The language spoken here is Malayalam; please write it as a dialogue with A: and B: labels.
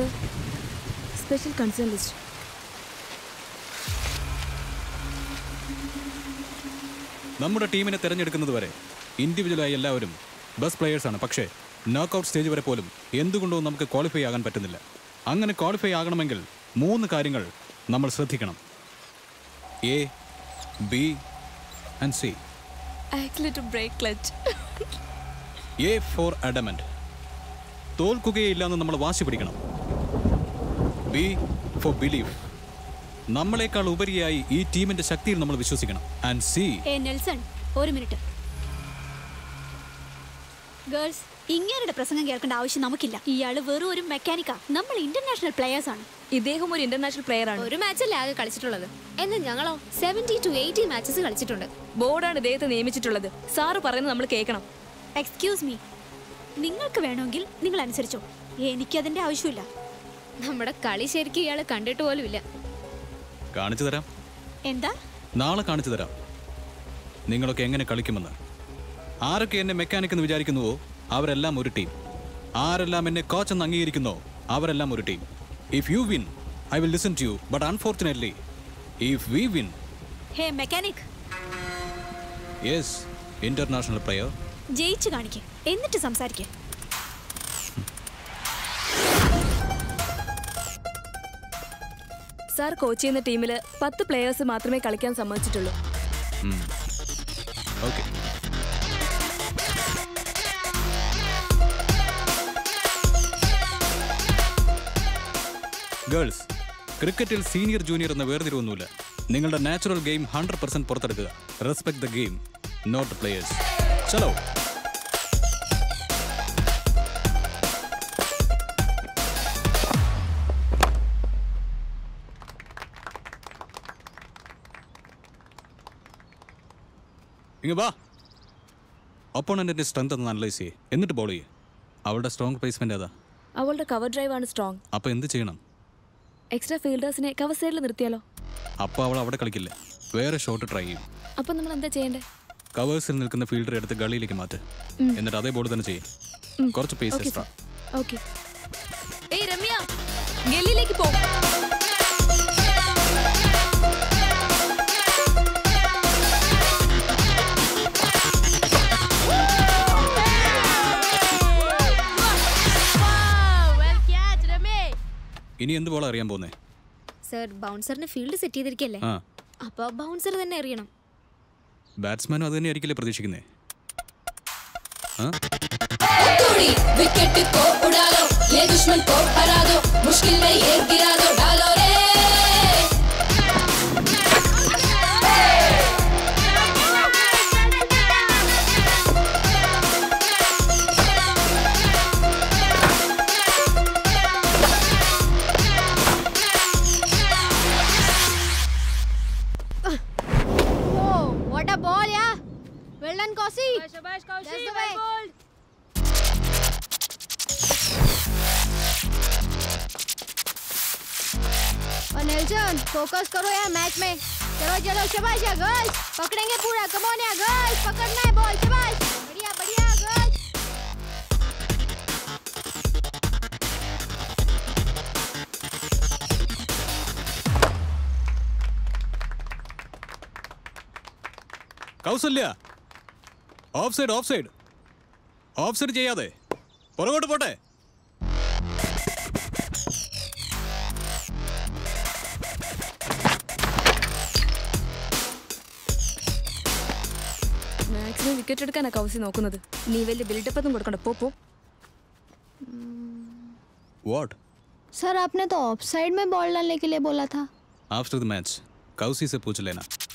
A: സർ സ്പെഷ്യൽ കൺസേൺ ലിസ്റ്റ്
B: നമ്മുടെ ടീമിനെ തിരഞ്ഞെടുക്കുന്നത് വരെ ഇൻഡിവിജ്വലായി എല്ലാവരും ബെസ്റ്റ് പ്ലെയേഴ്സാണ് പക്ഷേ നോക്കൗട്ട് സ്റ്റേജ് വരെ പോലും എന്തുകൊണ്ടോ നമുക്ക് ക്വാളിഫൈ ആകാൻ പറ്റുന്നില്ല അങ്ങനെ ക്വാളിഫൈ ആകണമെങ്കിൽ മൂന്ന് കാര്യങ്ങൾ നമ്മൾ ശ്രദ്ധിക്കണം A B and C
A: actually to break clutch
B: A for adamant തോൽക്കുകയില്ല എന്ന് നമ്മൾ വാശി പിടിക്കണം ബി ഫോർ ബിലീഫ് നമ്മളെക്കാൾ ഉപരിയായി ഈ ടീമിന്റെ ശക്തിയിൽ നമ്മൾ വിശ്വസിക്കണം ആൻഡ് സി
C: ഏ നെൽസൺ ഒരു മിനിറ്റ് ഗേൾസ് ഇങ്ങേരുടെ പ്രസംഗം കേൾക്കേണ്ട ആവശ്യം നമുക്കില്ല ഇയാള് വെറും ഒരു മെക്കാനിക്കാ നമ്മൾ ഇന്റർനാഷണൽ പ്ലെയേഴ്സ് ആണ്
A: ഇദ്ദേഹം ഒരു ഇന്റർനാഷണൽ പ്ലെയർ ആണ്
D: ഒരു മാച്ചല്ലേ ആകെ കളിച്ചിട്ടുള്ളത് എന്നാൽ ഞങ്ങളോ സെവന്റി ടു എയ്റ്റി മാച്ചസ് കളിച്ചിട്ടുണ്ട്
A: ബോർഡാണ് ഇദ്ദേഹത്തെ നിയമിച്ചിട്ടുള്ളത് സാറ് പറയുന്നത് നമ്മൾ കേൾക്കണം
C: എക്സ്ക്യൂസ് മീ നിങ്ങൾക്ക് വേണമെങ്കിൽ നിങ്ങൾ അനുസരിച്ചോ എനിക്കതിന്റെ ആവശ്യമില്ല
D: നമ്മുടെ കളി ശരിക്കും ഇയാള് കണ്ടിട്ട് പോലും ഇല്ല
B: കാണിച്ചു തരാം
C: എന്താ
B: നാളെ കാണിച്ചു തരാം നിങ്ങളൊക്കെ എങ്ങനെ കളിക്കുമെന്ന് ആരൊക്കെ എന്നെ മെക്കാനിക് എന്ന് വിചാരിക്കുന്നുവോ അവരെല്ലാം ഒരു ടീം ആരെല്ലാം എന്നെ കോച്ച് എന്ന് അംഗീകരിക്കുന്നോ അവരെല്ലാം ഒരു team if you win I will listen to you but unfortunately if we win
C: hey mechanic
B: yes international player
C: ജയിച്ചു കാണിക്ക് എന്നിട്ട് സംസാരിക്കേ
A: സാർ കോച്ച് ചെയ്യുന്ന ടീമിൽ പത്ത് പ്ലെയേഴ്സ് മാത്രമേ കളിക്കാൻ സമ്മതിച്ചിട്ടുള്ളൂ
B: ഓക്കെ ഗേൾസ് ക്രിക്കറ്റിൽ സീനിയർ ജൂനിയർ എന്ന വേർതിരിവൊന്നുമില്ല നിങ്ങളുടെ നാച്ചുറൽ ഗെയിം ഹൺഡ്രഡ് പെർസെന്റ് പുറത്തെടുക്കുക respect the game not players ചലോ ഇങ്ങ വാ ഒപ്പോണന്റിന്റെ സ്ട്രെങ്ത് ഒന്ന് അനലൈസ് ചെയ്യേ എന്നിട്ട് ബോൾ ചെയ്യേ അവളുടെ സ്ട്രോങ് പ്ലേസ്മെന്റ് ഏതാ
A: അവളുടെ കവർ ഡ്രൈവ് ആണ് സ്ട്രോങ്
B: അപ്പൊ എന്ത് ചെയ്യണം
A: എക്സ്ട്രാ ഫീൽഡേഴ്സിനെ കവർ സൈഡിൽ നിർത്തിയാലോ
B: അപ്പോൾ അവൾ അവിടെ കളിക്കില്ല വേറെ ഷോട്ട് ട്രൈ ചെയ്യും
A: അപ്പം നമ്മൾ എന്താ ചെയ്യണ്ടേ
B: കവേഴ്സിൽ നിൽക്കുന്ന ഫീൽഡർ എടുത്ത് ഗളിയിലേക്ക് മാറ്റ് എന്നിട്ട് അതേ ബോൾ തന്നെ ചെയ്യും കുറച്ച് pace
A: okay
B: extra
A: sir okay ഏയ് രമ്യ ഗല്ലിയിലേക്ക് പോ
B: ഇനി എന്ത് ബോൾ അറിയാൻ പോകുന്നേ
D: സർ ബൗൺസറിന് ഫീൽഡ് സെറ്റ് ചെയ്തിരിക്കല്ലേ
B: ആ
D: അപ്പൊ ബൗൺസർ തന്നെ അറിയണം
B: ബാറ്റ്സ്മാനും അത് തന്നെ ആയിരിക്കില്ലേ പ്രതീക്ഷിക്കുന്നേ ആ
E: तोड़ी विकेट को उड़ा लो ये दुश्मन को हरा दो मुश्किल में ये गिरा दो डालो रे
D: Oh, what a ball, yeah. Well done, Kausi. That's the way. और नेल्सन फोकस करो यार मैच में चलो चलो शाबाश यार गर्ल्स पकड़ेंगे पूरा कम ऑन यार गर्ल्स पकड़ना है बॉल शाबाश बढ़िया बढ़िया girls
B: Kausalya off side off side off side ചെയ്യാതെ പുറകോട്ട് പോട്ടെ
A: മാക്സിമം വിക്കറ്റ് എടുക്കാനാ കൗസി നോക്കുന്നത് നീ വലിയ ബിൽഡപ്പ് ഒന്നും കൊടുക്കണ്ട പോ പോ
B: വാട്ട്
D: सर आपने तो ऑफ साइड में बॉल डालने के लिए बोला था
B: आफ्टर द मैच कौसी से पूछ लेना